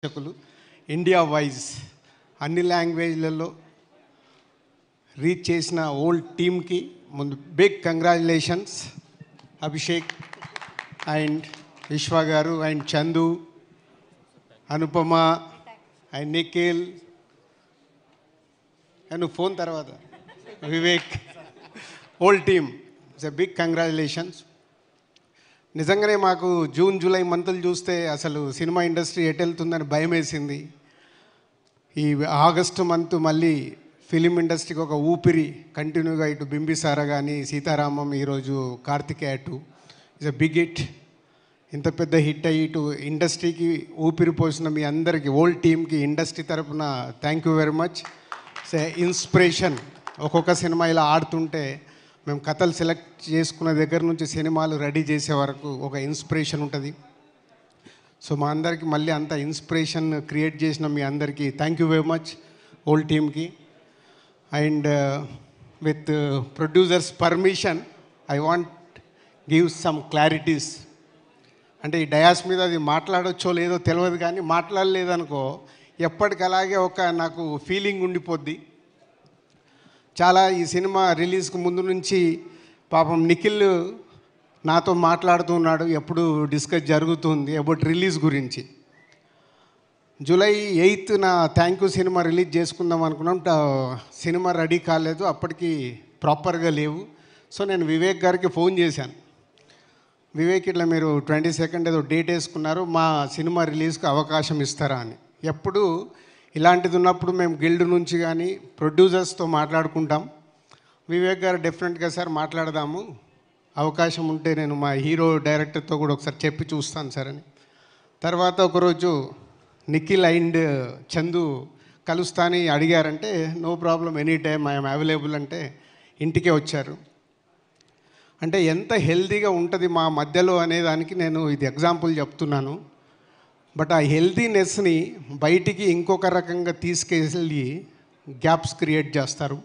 ప్రేక్షకులు India wise అన్ని లాంగ్వేజ్లలో reach చేసిన ఓల్డ్ టీమ్కి ముందు big congratulations Abhishek and Vishwa garu and Chandu Anupama and Nikhil and phone తర్వాత Vivek old team it's a big congratulations నిజంగానే మాకు జూన్ జూలై మంత్లు చూస్తే అసలు సినిమా ఇండస్ట్రీ ఎటు వెళ్తుందని భయం వేసింది ఈ ఆగస్టు మంత్ మళ్ళీ ఫిలిం ఇండస్ట్రీకి ఒక ఊపిరి కంటిన్యూగా ఇటు బింబిసార కానీ సీతారామం ఈరోజు Karthikeya two is a big hit ఇంత పెద్ద హిట్ అయ్యి ఇటు ఇండస్ట్రీకి ఊపిరి పోసిన మీ అందరికీ ఓల్డ్ టీమ్కి ఇండస్ట్రీ తరపున thank you very much say inspiration ఒక్కొక్క సినిమా ఇలా ఆడుతుంటే మేము కథలు సెలెక్ట్ చేసుకున్న దగ్గర నుంచి సినిమాలు రెడీ చేసే వరకు ఒక ఇన్స్పిరేషన్ ఉంటుంది సో మా అందరికి మళ్ళీ అంత ఇన్స్పిరేషన్ క్రియేట్ చేసిన మీ అందరికీ thank you very much old టీమ్కి and with producers permission I want give some clarities అంటే ఈ డయాస్ మీద అది మాట్లాడొచ్చో లేదో తెలియదు కానీ మాట్లాడలేదనుకో ఎప్పటికి అలాగే ఒక నాకు ఫీలింగ్ ఉండిపోద్ది చాలా ఈ సినిమా రిలీజ్కి ముందు నుంచి పాపం నిఖిల్ నాతో మాట్లాడుతున్నాడు ఎప్పుడు డిస్కస్ జరుగుతుంది అబౌట్ రిలీజ్ గురించి జూలై ఎయిత్ నా థ్యాంక్ యూ సినిమా రిలీజ్ చేసుకుందాం అనుకున్నాం ట- సినిమా రెడీ కాలేదు అప్పటికి ప్రాపర్గా లేవు సో నేను వివేక్ గారికి ఫోన్ చేశాను వివేక్ ఇట్లా మీరు ట్వంటీ సెకండ్ ఏదో డేట్ వేసుకున్నారు మా సినిమా రిలీజ్కి అవకాశం ఇస్తారా అని ఎప్పుడు ఇలాంటిది ఉన్నప్పుడు మేము గిల్డ్ నుంచి కానీ ప్రొడ్యూసర్స్తో మాట్లాడుకుంటాం వివేక్ గారు డెఫినెట్గా సార్ మాట్లాడదాము అవకాశం ఉంటే నేను మా హీరో డైరెక్టర్తో కూడా ఒకసారి చెప్పి చూస్తాను సార్ అని తర్వాత ఒకరోజు నిఖిల్ అండ్ చందు కలుస్తాని అడిగారంటే no problem any time I'm available అంటే ఇంటికే వచ్చారు అంటే ఎంత హెల్తీగా ఉంటుంది మా మధ్యలో అనే దానికి నేను ఇది ఎగ్జాంపుల్ చెప్తున్నాను బట్ ఆ హెల్తీనెస్ని బయటికి ఇంకొక రకంగా తీసుకెళ్ళి గ్యాప్స్ క్రియేట్ చేస్తారు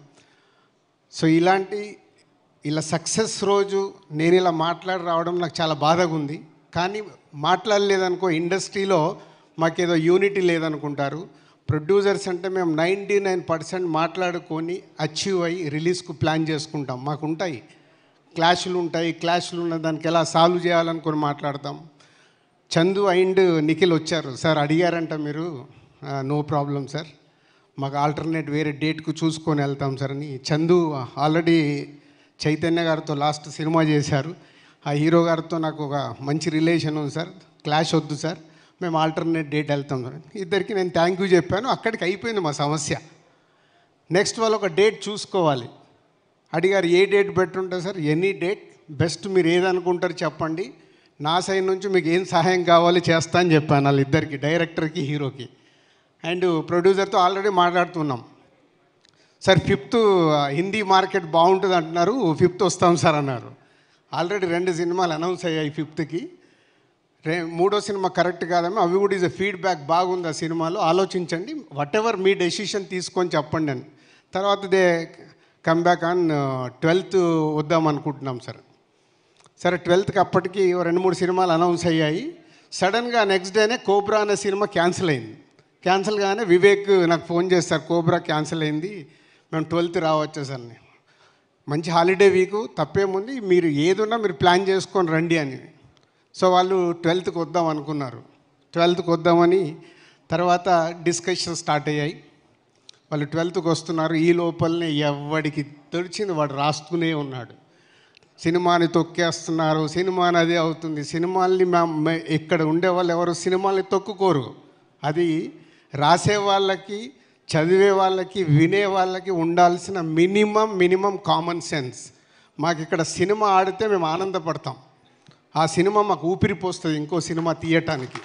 సో ఇలాంటి ఇలా సక్సెస్ రోజు నేను ఇలా మాట్లాడి రావడం నాకు చాలా బాధగా ఉంది కానీ మాట్లాడలేదనుకో ఇండస్ట్రీలో మాకేదో యూనిటీ లేదనుకుంటారు ప్రొడ్యూసర్స్ అంటే మేము నైంటీ నైన్ పర్సెంట్ మాట్లాడుకొని అచీవ్ అయ్యి రిలీజ్కు ప్లాన్ చేసుకుంటాం మాకు ఉంటాయి క్లాషులు ఉంటాయి క్లాషులు ఉన్న దానికి ఎలా సాల్వ్ చేయాలనుకొని మాట్లాడతాం చందు అండ్ నిఖిల్ వచ్చారు సార్ అడిగారంట మీరు నో ప్రాబ్లం సార్ మాకు ఆల్టర్నేట్ వేరే డేట్కు చూసుకొని వెళ్తాం సార్ అని చందు ఆల్రెడీ చైతన్య గారితో లాస్ట్ సినిమా చేశారు ఆ హీరో గారితో నాకు ఒక మంచి రిలేషన్ ఉంది సార్ క్లాష్ వద్దు సార్ మేము ఆల్టర్నేట్ డేట్ వెళ్తాం సార్ ఇద్దరికి నేను థ్యాంక్ యూ చెప్పాను అక్కడికి అయిపోయింది మా సమస్య నెక్స్ట్ వాళ్ళు ఒక డేట్ చూసుకోవాలి అడిగారు ఏ డేట్ పెట్టుంటే సార్ ఎనీ డేట్ బెస్ట్ మీరు ఏదనుకుంటారు చెప్పండి నా సైడ్ నుంచి మీకు ఏం సహాయం కావాలి చేస్తా అని చెప్పాను వాళ్ళిద్దరికి డైరెక్టర్కి హీరోకి అండ్ ప్రొడ్యూసర్తో ఆల్రెడీ మాట్లాడుతున్నాం సార్ ఫిఫ్త్ హిందీ మార్కెట్ బాగుంటుంది అంటున్నారు ఫిఫ్త్ వస్తాం సార్ అన్నారు ఆల్రెడీ రెండు సినిమాలు అనౌన్స్ అయ్యాయి ఫిఫ్త్కి రే మూడో సినిమా కరెక్ట్ కాదేమో అవి కూడా ఇస్ ఫీడ్బ్యాక్ బాగుంది ఆ సినిమాలో ఆలోచించండి వాట్ ఎవర్ మీ డెసిషన్ తీసుకొని చెప్పండి అని తర్వాత they come back on twelfth వద్దాం అనుకుంటున్నాం సార్ సరే ట్వెల్త్కి అప్పటికి ఓ రెండు మూడు సినిమాలు అనౌన్స్ అయ్యాయి సడన్గా నెక్స్ట్ డేనే కోబ్రా అనే సినిమా క్యాన్సిల్ అయింది క్యాన్సిల్ గానే వివేక్ నాకు ఫోన్ చేస్తారు కోబ్రా క్యాన్సిల్ అయింది మేము ట్వెల్త్ రావచ్చు సార్ అని మంచి హాలిడే వీకు తప్పేముంది మీరు ఏదున్నా మీరు ప్లాన్ చేసుకొని రండి అని సో వాళ్ళు ట్వెల్త్కి వద్దాం అనుకున్నారు ట్వెల్త్కి వద్దామని తర్వాత డిస్కషన్ స్టార్ట్ అయ్యాయి వాళ్ళు ట్వెల్త్కి వస్తున్నారు ఈ లోపలనే ఎవడికి తెలిసింది వాడు రాస్తూనే ఉన్నాడు సినిమాని తొక్కేస్తున్నారు సినిమాని అదే అవుతుంది సినిమాల్ని మేము మే- ఇక్కడ ఉండే వాళ్ళు ఎవరు సినిమాల్ని తొక్కుకోరు అది రాసే వాళ్ళకి చదివే వాళ్ళకి వినే వాళ్ళకి ఉండాల్సిన మినిమం మినిమం కామన్ సెన్స్ మాకు ఇక్కడ సినిమా ఆడితే మేము ఆనందపడతాం ఆ సినిమా మాకు ఊపిరిపోస్తుంది ఇంకో సినిమా తీయటానికి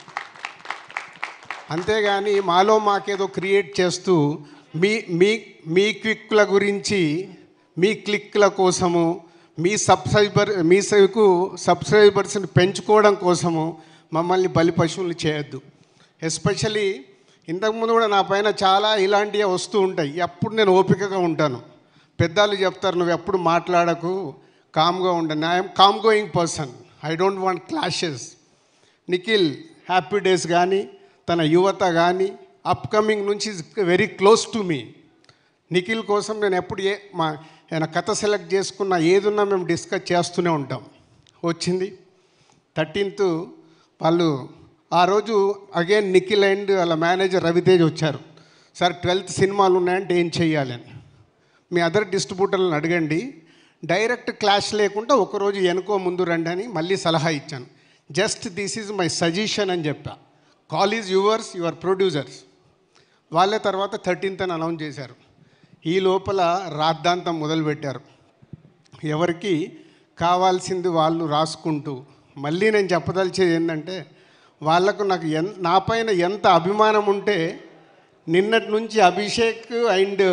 అంతేగాని మాలో మాకేదో క్రియేట్ చేస్తూ మీ మీ మీ క్లిక్ల గురించి మీ క్లిక్ల కోసము మీ సబ్స్క్రైబర్ మీ సైకు సబ్స్క్రైబర్స్ని పెంచుకోవడం కోసము మమ్మల్ని బలి పశువులు చేయొద్దు ఎస్పెషలీ ఇంతకుముందు కూడా నా పైన చాలా ఇలాంటివి వస్తూ ఉంటాయి ఎప్పుడు నేను ఓపికగా ఉంటాను పెద్దలు చెప్తారు నువ్వు ఎప్పుడు మాట్లాడకు కామ్గా ఉండను I'm calm going person I don't want clashes Nikhil happy days కానీ తన యువత కానీ అప్కమింగ్ నుంచి very close to me Nikhil కోసం నేను ఎప్పుడు ఏ మా ఏమైనా కథ సెలెక్ట్ చేసుకున్న ఏదున్నా మేము డిస్కస్ చేస్తూనే ఉంటాం వచ్చింది థర్టీన్త్ వాళ్ళు ఆ రోజు అగైన్ నిఖిల్ అండ్ వాళ్ళ మేనేజర్ రవితేజ్ వచ్చారు సార్ ట్వెల్త్ సినిమాలు ఉన్నాయంటే ఏం చెయ్యాలని మీ అదర్ డిస్ట్రిబ్యూటర్లను అడగండి డైరెక్ట్ క్లాష్ లేకుండా ఒకరోజు వెనుకో ముందు రండి అని మళ్ళీ సలహా ఇచ్చాను just this is my suggestion అని చెప్పా call is yours your producers వాళ్ళే తర్వాత థర్టీన్త్ అని అనౌన్స్ చేశారు ఈ లోపల రాద్ధాంతం మొదలుపెట్టారు ఎవరికి కావాల్సింది వాళ్ళు రాసుకుంటూ మళ్ళీ నేను చెప్పదలిచేది ఏంటంటే వాళ్ళకు నాకు ఎన్ నా పైన ఎంత అభిమానం ఉంటే నిన్నటి నుంచి అభిషేక్ అండ్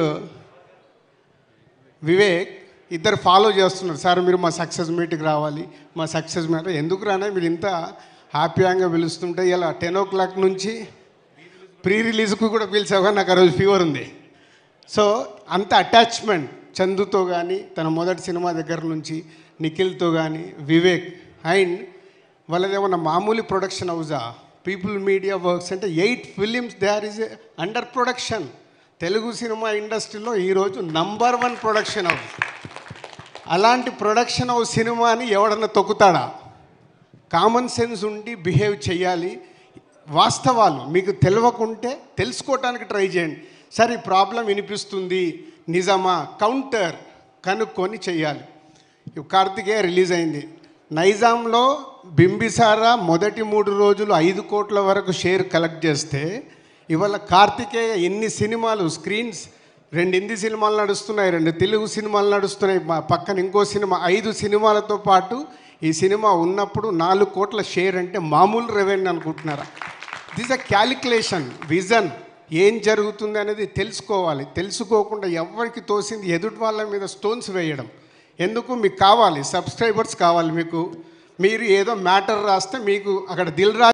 వివేక్ ఇద్దరు ఫాలో చేస్తున్నారు సార్ మీరు మా సక్సెస్ మీట్కి రావాలి మా సక్సెస్ మీట్ ఎందుకు రానే మీరు ఇంత హ్యాపీగా పిలుస్తుంటే ఇలా టెన్ ఓ క్లాక్ నుంచి ప్రీ రిలీజ్కు కూడా పిలిచావు కానీ నాకు ఆ రోజు ఫీవర్ ఉంది సో అంత అటాచ్మెంట్ చందుతో కానీ తన మొదటి సినిమా దగ్గర నుంచి నిఖిల్తో కానీ వివేక్ అండ్ వాళ్ళదేమన్నా మామూలు ప్రొడక్షన్ హౌజా పీపుల్ మీడియా వర్క్స్ అంటే eight films they are is under production Telugu cinema ఇండస్ట్రీలో ఈరోజు నంబర్ వన్ ప్రొడక్షన్ హౌస్ అలాంటి ప్రొడక్షన్ హౌస్ సినిమాని ఎవడన్నా తొక్కుతాడా కామన్ సెన్స్ ఉండి బిహేవ్ చేయాలి వాస్తవాలు మీకు తెలియకుంటే తెలుసుకోవటానికి ట్రై చేయండి సరే ఈ ప్రాబ్లం వినిపిస్తుంది నిజమా కౌంటర్ కనుక్కొని చెయ్యాలి ఇవి కార్తికేయ రిలీజ్ అయింది నైజాంలో బింబిసారా మొదటి మూడు రోజులు ఐదు కోట్ల వరకు షేర్ కలెక్ట్ చేస్తే ఇవాళ కార్తికేయ ఎన్ని సినిమాలు స్క్రీన్స్ రెండు హిందీ సినిమాలు నడుస్తున్నాయి రెండు తెలుగు సినిమాలు నడుస్తున్నాయి మా పక్కన ఇంకో సినిమా ఐదు సినిమాలతో పాటు ఈ సినిమా ఉన్నప్పుడు నాలుగు కోట్ల షేర్ అంటే మామూలు రెవెన్యూ అనుకుంటున్నారా దిస్ అ క్యాలిక్యులేషన్ విజన్ ఏం జరుగుతుంది అనేది తెలుసుకోవాలి తెలుసుకోకుండా ఎవరికి తోసింది ఎదుటి వాళ్ళ మీద స్టోన్స్ వేయడం ఎందుకు మీకు కావాలి సబ్స్క్రైబర్స్ కావాలి మీకు మీరు ఏదో మ్యాటర్ రాస్తే మీకు అక్కడ దిల్ రా